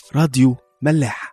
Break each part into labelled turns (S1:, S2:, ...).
S1: راديو ملاح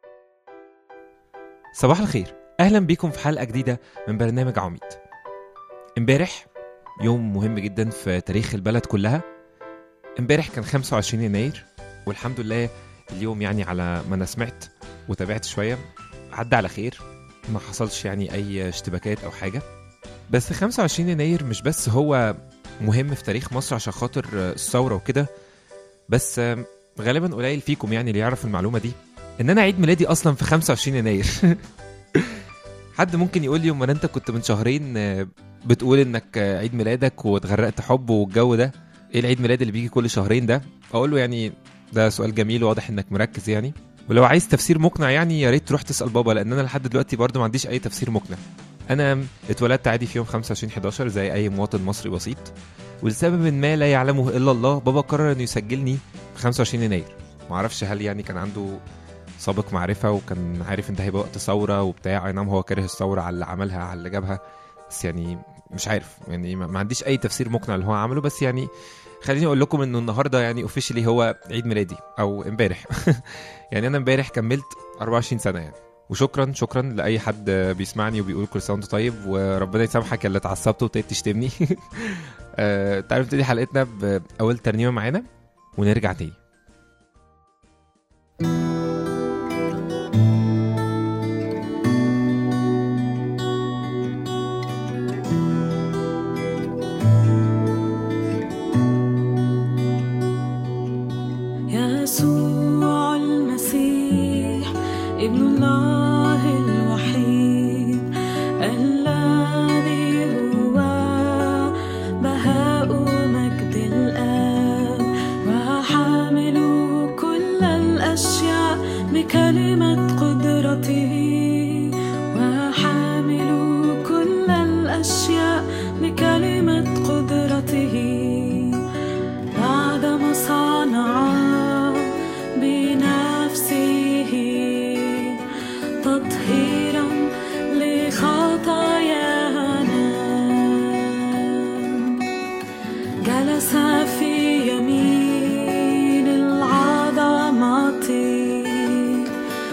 S2: صباح الخير اهلا بيكم في حلقه جديده من برنامج عميد امبارح يوم مهم جدا في تاريخ البلد كلها امبارح كان 25 يناير والحمد لله اليوم يعني على ما انا سمعت وتابعت شويه عدى على خير ما حصلش يعني اي اشتباكات او حاجه بس 25 يناير مش بس هو مهم في تاريخ مصر عشان خاطر الثوره وكده بس غالبا قليل فيكم يعني اللي يعرف المعلومه دي ان انا عيد ميلادي اصلا في 25 يناير حد ممكن يقول لي امال انت كنت من شهرين آه، بتقول انك آه، عيد ميلادك واتغرقت حب والجو ده ايه العيد ميلاد اللي بيجي كل شهرين ده اقول له يعني ده سؤال جميل واضح انك مركز يعني ولو عايز تفسير مقنع يعني يا ريت تروح تسال بابا لان انا لحد دلوقتي برضه ما عنديش اي تفسير مقنع انا اتولدت عادي في يوم 25 11 زي اي مواطن مصري بسيط ولسبب ما لا يعلمه الا الله بابا قرر انه يسجلني في 25 يناير معرفش هل يعني كان عنده سابق معرفة وكان عارف ان ده هيبقى وقت ثورة وبتاع اي نعم هو كاره الثورة على اللي عملها على اللي جابها بس يعني مش عارف يعني ما ما عنديش اي تفسير مقنع اللي هو عمله بس يعني خليني اقول لكم انه النهارده يعني اوفيشلي هو عيد ميلادي او امبارح يعني انا امبارح كملت 24 سنة يعني وشكرا شكرا لاي حد بيسمعني وبيقول كل سنه وانت طيب وربنا يسامحك اللي اتعصبت وابتديت تشتمني آه، تعالوا نبتدي حلقتنا باول ترنيمه معانا ونرجع تاني
S3: يسوع المسيح ابن الله الوحيد الذي هو بهاء مجد الآب وحامل كل الأشياء بكلمة قدرته وحامل كل الأشياء بكلمة قدرته بعدما صنع بنفسه تطهيرا لخطايانا جلس في يمين العظمة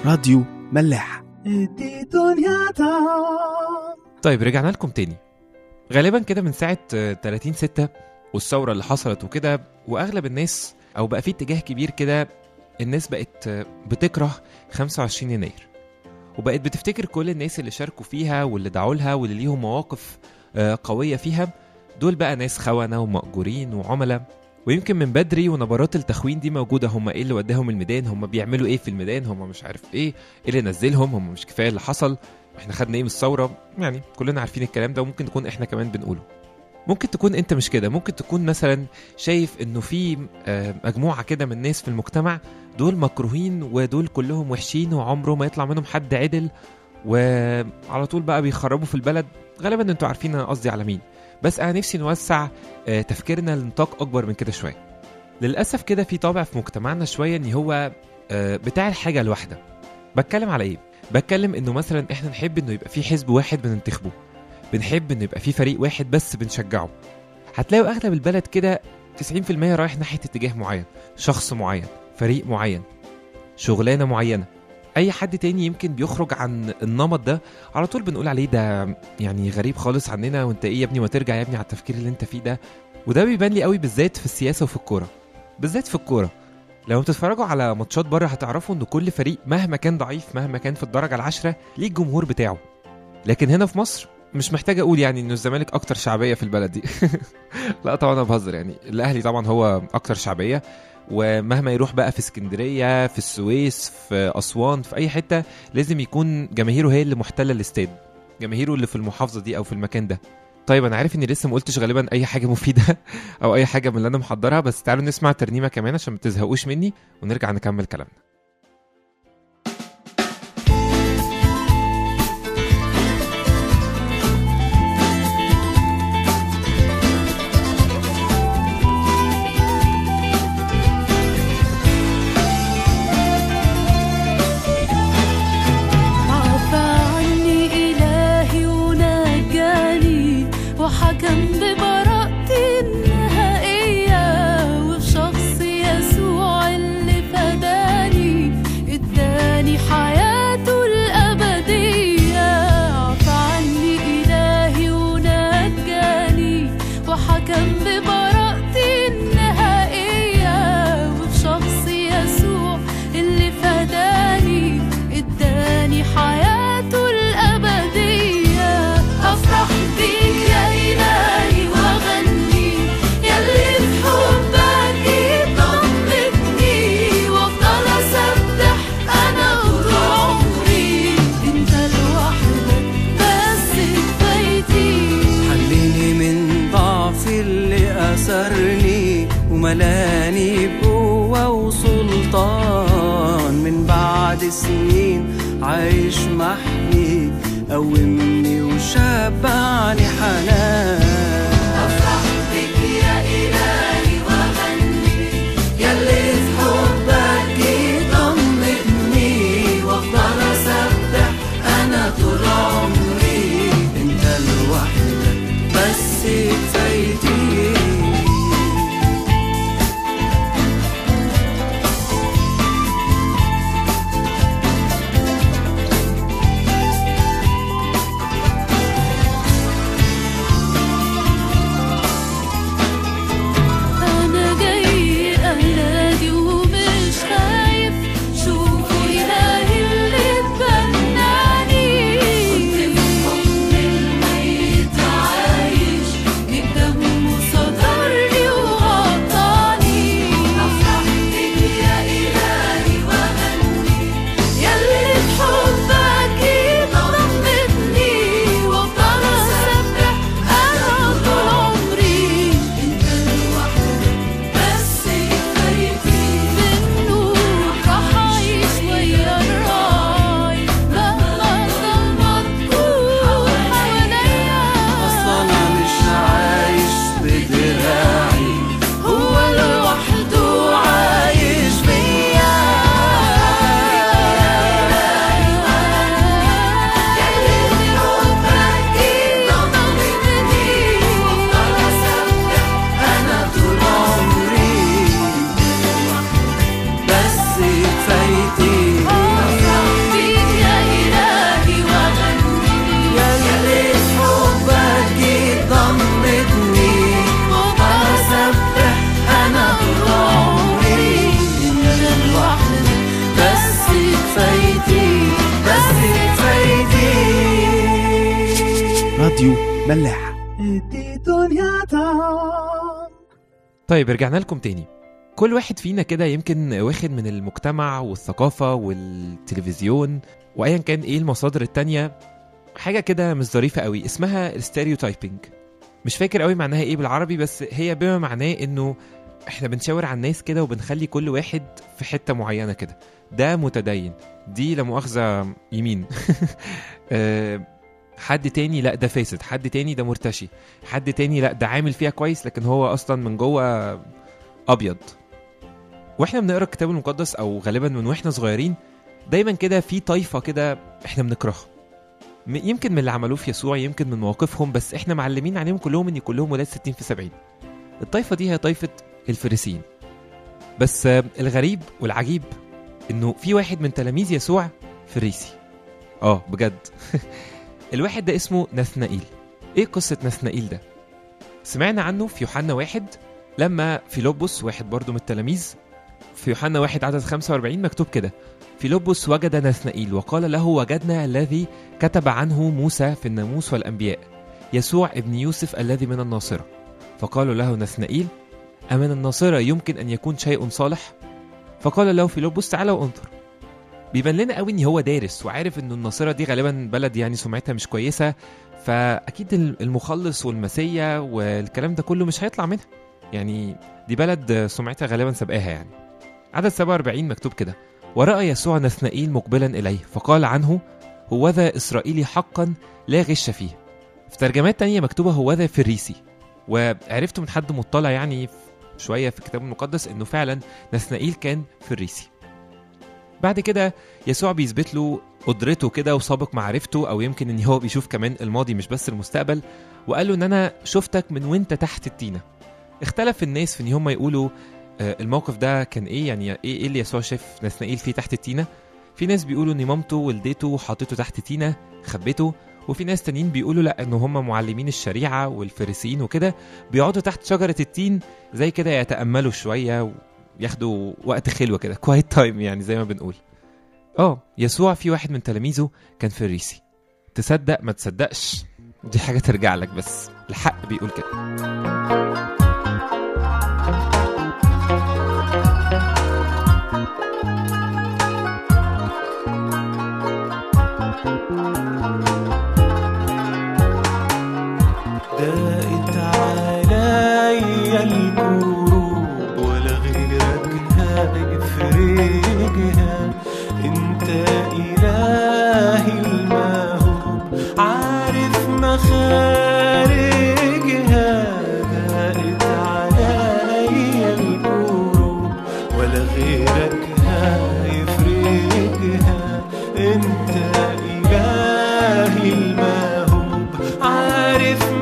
S1: راديو ملاح
S2: طيب رجعنا لكم تاني غالبا كده من ساعة آه، 30 ستة والثورة اللي حصلت وكده وأغلب الناس أو بقى في اتجاه كبير كده الناس بقت آه، بتكره 25 يناير وبقت بتفتكر كل الناس اللي شاركوا فيها واللي دعوا لها واللي ليهم مواقف آه، قوية فيها دول بقى ناس خونة ومأجورين وعملاء ويمكن من بدري ونبرات التخوين دي موجودة هم ايه اللي وداهم الميدان هم بيعملوا ايه في الميدان هم مش عارف ايه ايه اللي نزلهم هم مش كفاية اللي حصل احنا خدنا ايه من الثورة يعني كلنا عارفين الكلام ده وممكن نكون احنا كمان بنقوله ممكن تكون انت مش كده ممكن تكون مثلا شايف انه في آه، مجموعة كده من الناس في المجتمع دول مكروهين ودول كلهم وحشين وعمره ما يطلع منهم حد عدل وعلى طول بقى بيخربوا في البلد غالبا انتوا عارفين انا قصدي على مين بس انا نفسي نوسع آه، تفكيرنا لنطاق اكبر من كده شويه للاسف كده في طابع في مجتمعنا شويه ان هو آه، بتاع الحاجه الواحده بتكلم على ايه بتكلم انه مثلا احنا نحب انه يبقى في حزب واحد بننتخبه بنحب انه يبقى في فريق واحد بس بنشجعه هتلاقوا اغلب البلد كده 90% رايح ناحيه اتجاه معين شخص معين فريق معين شغلانه معينه اي حد تاني يمكن بيخرج عن النمط ده على طول بنقول عليه ده يعني غريب خالص عننا وانت ايه يا ابني ما ترجع يا ابني على التفكير اللي انت فيه ده وده بيبان لي قوي بالذات في السياسه وفي الكوره بالذات في الكوره لو بتتفرجوا على ماتشات بره هتعرفوا ان كل فريق مهما كان ضعيف مهما كان في الدرجه العاشره ليه الجمهور بتاعه لكن هنا في مصر مش محتاج اقول يعني انه الزمالك اكتر شعبيه في البلد دي لا طبعا انا بهزر يعني الاهلي طبعا هو اكتر شعبيه ومهما يروح بقى في اسكندريه في السويس في اسوان في اي حته لازم يكون جماهيره هي اللي محتله الاستاد جماهيره اللي في المحافظه دي او في المكان ده طيب انا عارف اني لسه ما قلتش غالبا اي حاجه مفيده او اي حاجه من اللي انا محضرها بس تعالوا نسمع ترنيمه كمان عشان ما تزهقوش مني ونرجع نكمل كلامنا
S3: عفى عني إلهي ونجاني وحكم ببراءتي النهائية وفي شخص يسوع اللي فداني اداني حياته الأبدية عفى عني إلهي ونجاني وحكم ببراءتي النهائية وفي شخص يسوع اللي فداني اداني حياته الأبدية أفرح بيك يا إلهي وأغني يلي في حبك يطمني وأفضل أسبح أنا طول عمري أنت لوحدك بس كفايتي
S4: حليني من ضعفي اللي أسرني وملاني بقوة وسلطان من بعد سنين عايش محمي قومني وشبعني حنان
S3: أفرح بك يا إلهي وأغني يلي في حبك يطمني وأفضل أسبح أنا طول عمري
S4: انت لوحدك بس كفايتي
S3: أنا جاي أنادي ومش خايف شوفوا إلهي اللي اتبناني كنت في حضن الميت عايش بدمه
S1: راديو ملاح
S2: طيب رجعنا لكم تاني كل واحد فينا كده يمكن واخد من المجتمع والثقافة والتلفزيون وأيا كان إيه المصادر التانية حاجة كده مش ظريفة قوي اسمها الستيريوتايبنج مش فاكر قوي معناها إيه بالعربي بس هي بما معناه إنه إحنا بنشاور على الناس كده وبنخلي كل واحد في حتة معينة كده ده متدين دي لا مؤاخذة يمين آه، حد تاني لا ده فاسد حد تاني ده مرتشي حد تاني لا ده عامل فيها كويس لكن هو اصلا من جوه ابيض واحنا بنقرا الكتاب المقدس او غالبا من واحنا صغيرين دايما كده في طايفه كده احنا بنكرهها م- يمكن من اللي عملوه في يسوع يمكن من مواقفهم بس احنا معلمين عليهم كلهم ان كلهم ولاد 60 في 70 الطايفه دي هي طايفه الفريسيين بس آه، الغريب والعجيب انه في واحد من تلاميذ يسوع فريسي اه بجد الواحد ده اسمه نثنائيل ايه قصة نثنائيل ده؟ سمعنا عنه في يوحنا واحد لما فيلبس واحد برضه من التلاميذ في يوحنا واحد عدد 45 مكتوب كده فيلبس وجد نثنائيل وقال له وجدنا الذي كتب عنه موسى في الناموس والأنبياء يسوع ابن يوسف الذي من الناصرة فقالوا له نثنائيل أمن الناصرة يمكن أن يكون شيء صالح؟ فقال له فيلبس تعالى وانظر بيبان لنا قوي ان هو دارس وعارف ان الناصره دي غالبا بلد يعني سمعتها مش كويسه فاكيد المخلص والمسيا والكلام ده كله مش هيطلع منها يعني دي بلد سمعتها غالبا سابقاها يعني عدد 47 مكتوب كده وراى يسوع نثنائيل مقبلا اليه فقال عنه هوذا اسرائيلي حقا لا غش فيه في ترجمات تانية مكتوبة هوذا فريسي وعرفت من حد مطلع يعني شوية في الكتاب المقدس انه فعلا نثنائيل كان فريسي بعد كده يسوع بيثبت له قدرته كده وسابق معرفته او يمكن ان هو بيشوف كمان الماضي مش بس المستقبل وقال له ان انا شفتك من وانت تحت التينه اختلف الناس في ان هم يقولوا آه، الموقف ده كان ايه يعني ايه إيه اللي يسوع شاف نثنائيل فيه تحت التينه في ناس بيقولوا ان مامته ولدته وحطته تحت تينه خبته وفي ناس تانيين بيقولوا لا ان هم معلمين الشريعه والفريسيين وكده بيقعدوا تحت شجره التين زي كده يتاملوا شويه وياخدوا وقت خلوه كده كوايت تايم يعني زي ما بنقول اه يسوع في واحد من تلاميذه كان فريسي تصدق ما تصدقش دي حاجه ترجع لك بس الحق بيقول كده
S4: دقت عليا الكروب ولا غيرك هيفرجها انت الهي الموهوب عارف مخارجها دقت عليا الكروب ولا غيرك هيفرجها انت الهي الموهوب عارف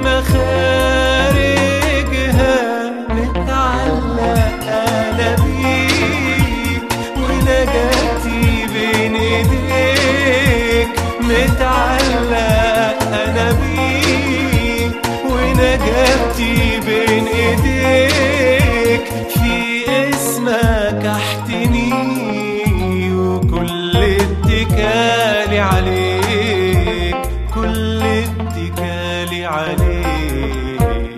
S4: مخارجها متعلق انا بيك ونجاتي بين ايديك متعلق انا بيك ونجاتي بين ايديك في اسمك احتني وكل اتكالي عليك كل اتكالي عليك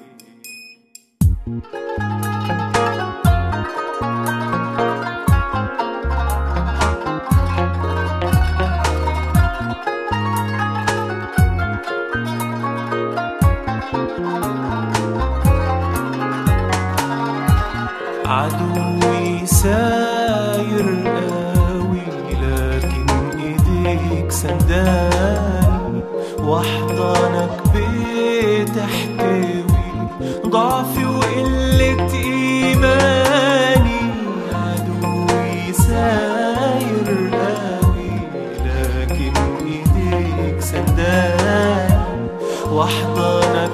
S4: عدوي ساير قوي لكن ايديك سنداني واحضانك بتحتوي ضعفي وقلة ايماني عدوي ساير قوي لكن ايديك سنداني واحضانك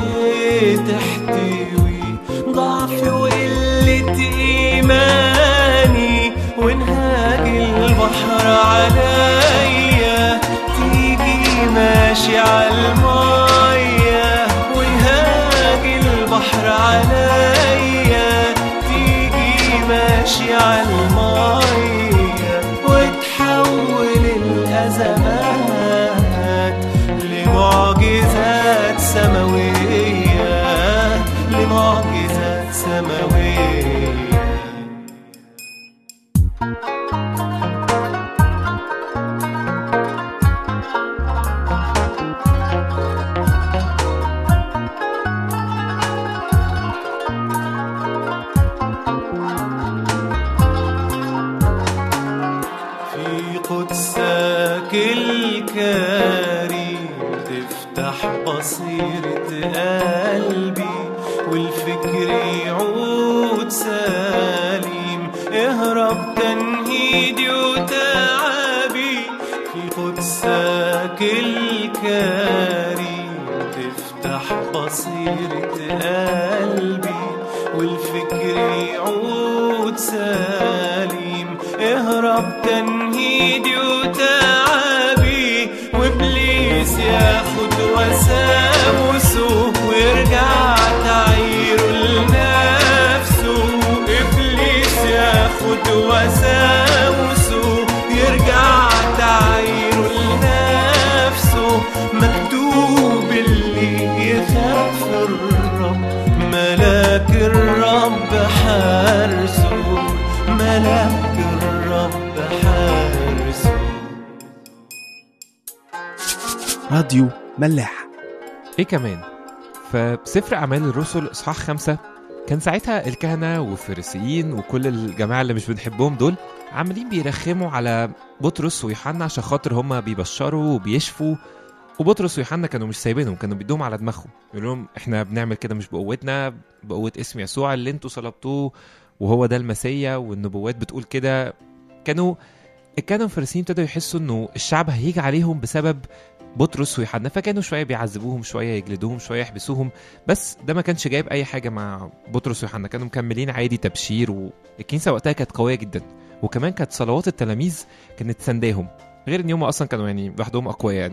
S4: بتحتوي ضعفي وقلة إيماني ونهاج البحر عليا تيجي ماشي عالمية ونهاج البحر عليا تيجي ماشي عالمية وتحول الأزمات لمعجزات بصيرة قلبي والفكر يعود سليم اهرب تنهيدي وتعبي في قدسك الكريم تفتح بصيرة قلبي والفكر يعود سليم اهرب تنهيدي وتعبي وابليس ياخد وساوسه ويرجع تعيره لنفسه ابليس ياخد وساوسه يرجع تعيره لنفسه مكتوب اللي يخاف الرب ملاك الرب حارسه ملاك الرب حارسه
S1: راديو ملاح
S2: ايه كمان فسفر اعمال الرسل اصحاح خمسة كان ساعتها الكهنة والفريسيين وكل الجماعة اللي مش بنحبهم دول عاملين بيرخموا على بطرس ويوحنا عشان خاطر هما بيبشروا وبيشفوا وبطرس ويوحنا كانوا مش سايبينهم كانوا بيدوهم على دماغهم يقول لهم احنا بنعمل كده مش بقوتنا بقوة اسم يسوع اللي انتوا صلبتوه وهو ده المسيا والنبوات بتقول كده كانوا الكهنة والفريسيين ابتدوا يحسوا انه الشعب هيجي عليهم بسبب بطرس ويوحنا فكانوا شويه بيعذبوهم شويه يجلدوهم شويه يحبسوهم بس ده ما كانش جايب اي حاجه مع بطرس ويوحنا كانوا مكملين عادي تبشير والكنيسه وقتها كانت قويه جدا وكمان كانت صلوات التلاميذ كانت سنداهم غير ان هم اصلا كانوا يعني لوحدهم اقوياء يعني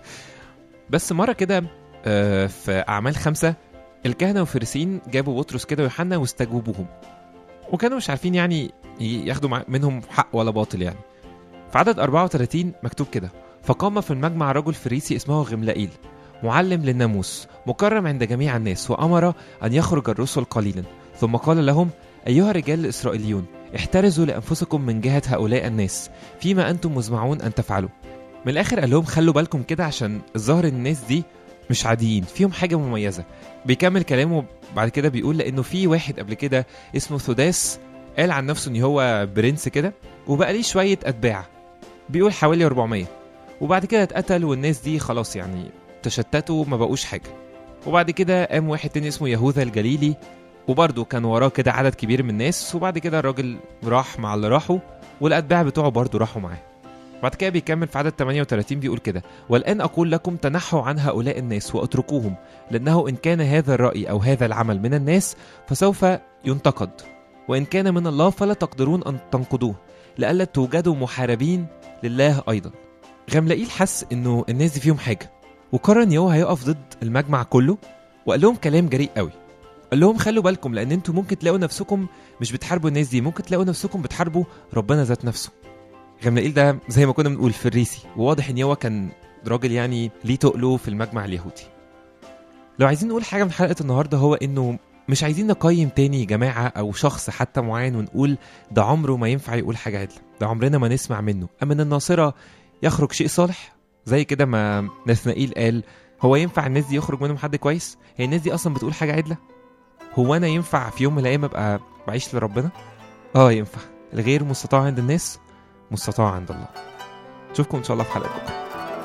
S2: بس مره كده آه، في اعمال خمسة الكهنه والفريسيين جابوا بطرس كده ويوحنا واستجوبوهم وكانوا مش عارفين يعني ي- ياخدوا مع- منهم حق ولا باطل يعني في عدد 34 مكتوب كده فقام في المجمع رجل فريسي اسمه غملائيل معلم للناموس مكرم عند جميع الناس وأمر أن يخرج الرسل قليلا ثم قال لهم أيها الرجال الإسرائيليون احترزوا لأنفسكم من جهة هؤلاء الناس فيما أنتم مزمعون أن تفعلوا من الآخر قال لهم خلوا بالكم كده عشان الظاهر إن الناس دي مش عاديين فيهم حاجة مميزة بيكمل كلامه بعد كده بيقول لأنه في واحد قبل كده اسمه ثوداس قال عن نفسه إن هو برنس كده وبقى ليه شوية أتباع بيقول حوالي 400 وبعد كده اتقتل والناس دي خلاص يعني تشتتوا ما بقوش حاجه وبعد كده قام واحد تاني اسمه يهوذا الجليلي وبرضه كان وراه كده عدد كبير من الناس وبعد كده الراجل راح مع اللي راحوا والاتباع بتوعه برضه راحوا معاه بعد كده بيكمل في عدد 38 بيقول كده والآن أقول لكم تنحوا عن هؤلاء الناس واتركوهم لأنه إن كان هذا الرأي أو هذا العمل من الناس فسوف ينتقد وإن كان من الله فلا تقدرون أن تنقضوه لئلا توجدوا محاربين لله أيضا غملائيل حس انه الناس دي فيهم حاجه وقرر ان هو هيقف ضد المجمع كله وقال لهم كلام جريء قوي قال لهم خلوا بالكم لان انتوا ممكن تلاقوا نفسكم مش بتحاربوا الناس دي ممكن تلاقوا نفسكم بتحاربوا ربنا ذات نفسه غملائيل ده زي ما كنا بنقول فريسي وواضح ان هو كان راجل يعني ليه تقله في المجمع اليهودي لو عايزين نقول حاجه من حلقه النهارده هو انه مش عايزين نقيم تاني جماعة أو شخص حتى معين ونقول ده عمره ما ينفع يقول حاجة عدلة ده عمرنا ما نسمع منه أما من الناصرة يخرج شيء صالح زي كده ما نثنائيل قال هو ينفع الناس دي يخرج منهم حد كويس هي الناس دي اصلا بتقول حاجه عدله هو انا ينفع في يوم من الايام ابقى بعيش لربنا اه ينفع الغير مستطاع عند الناس مستطاع عند الله اشوفكم ان شاء الله في حلقه بكره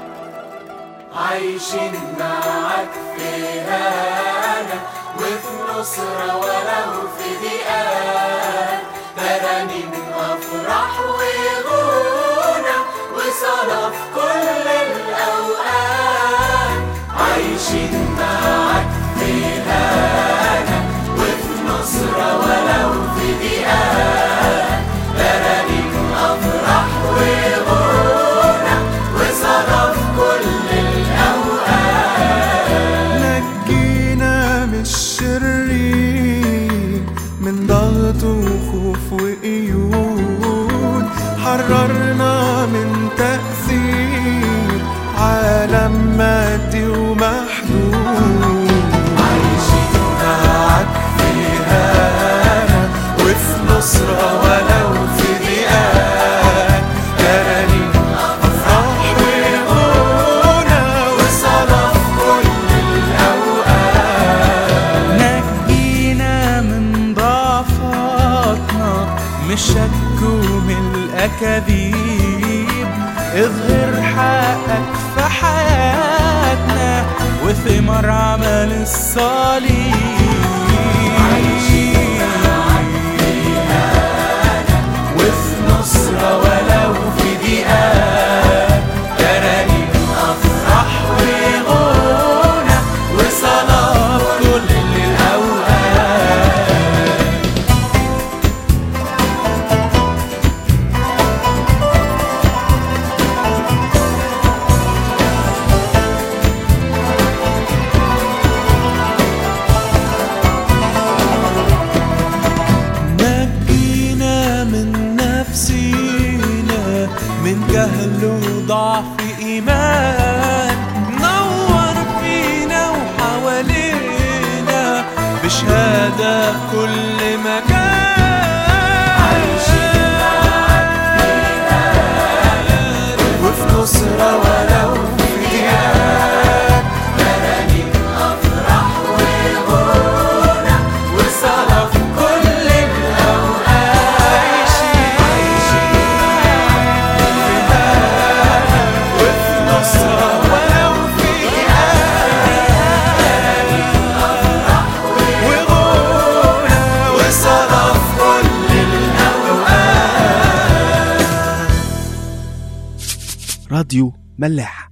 S3: عايشين معاك في هنا وفي نصرة ولو في ضيقات ترانيم أفراح وغنى وصلاة في كل الأوقات عايشين معاك في هنا وفي نصرة ولو في ضيقات ترانيم أفراح وغنى وصلاة في كل
S4: نجينا من الشرير من ضغط وخوف وقيود حررنا من تأثير عالم مادي ومحدود عايشين معاك في هنا وفي نصرة ولو في ضيقات ترانيم أفراح وغنى وصلاة في كل
S1: نجينا من ضعفاتنا من الشك ومن الأكاذيب اظهر حقك في حياتنا وثمار ثمر عمل الصليب
S3: وفي نصرة ولو في دقيقة ترانيم أفرح وغنى وصلاة في كل الأوقات
S1: نجينا من نفسينا من جهل وضعف إيمان نور فينا وحوالينا بشهادة في كل مكان
S3: وفي نصرة ولو في دقيقة ترانيم أفرح وغنى وصلاة في كل الأوقات وفي نصرة ولو في وغنى وصلاة في كل الأوقات
S1: راديو ملاح